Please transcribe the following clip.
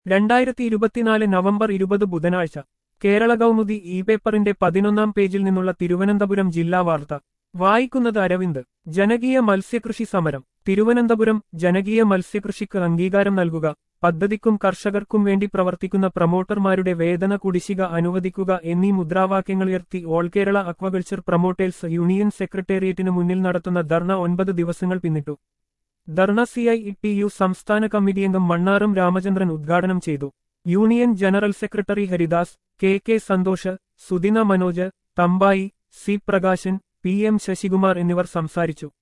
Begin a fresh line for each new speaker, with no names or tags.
രണ്ടായിരത്തി ഇരുപത്തിനാല് നവംബർ ഇരുപത് ബുധനാഴ്ച കേരള കൗമുദി ഇ പേപ്പറിന്റെ പതിനൊന്നാം പേജിൽ നിന്നുള്ള തിരുവനന്തപുരം ജില്ലാ വാർത്ത വായിക്കുന്നത് അരവിന്ദ് ജനകീയ മത്സ്യകൃഷി സമരം തിരുവനന്തപുരം ജനകീയ മത്സ്യകൃഷിക്ക് അംഗീകാരം നൽകുക പദ്ധതിക്കും കർഷകർക്കും വേണ്ടി പ്രവർത്തിക്കുന്ന പ്രമോട്ടർമാരുടെ വേതന കുടിശ്ശിക അനുവദിക്കുക എന്നീ മുദ്രാവാക്യങ്ങളുയർത്തി all Kerala aquaculture promoters union സെക്രട്ടേറിയറ്റിനു മുന്നിൽ നടത്തുന്ന ധർണ ഒൻപത് ദിവസങ്ങൾ പിന്നിട്ടു dharna C I T U സംസ്ഥാന കമ്മിറ്റി അംഗം മണ്ണാറും രാമചന്ദ്രൻ ഉദ്ഘാടനം ചെയ്തു union general secretary Haridas K K Santhosh Sudina Manoj Thampayi C Prakashan P M Sasikumar എന്നിവർ സംസാരിച്ചു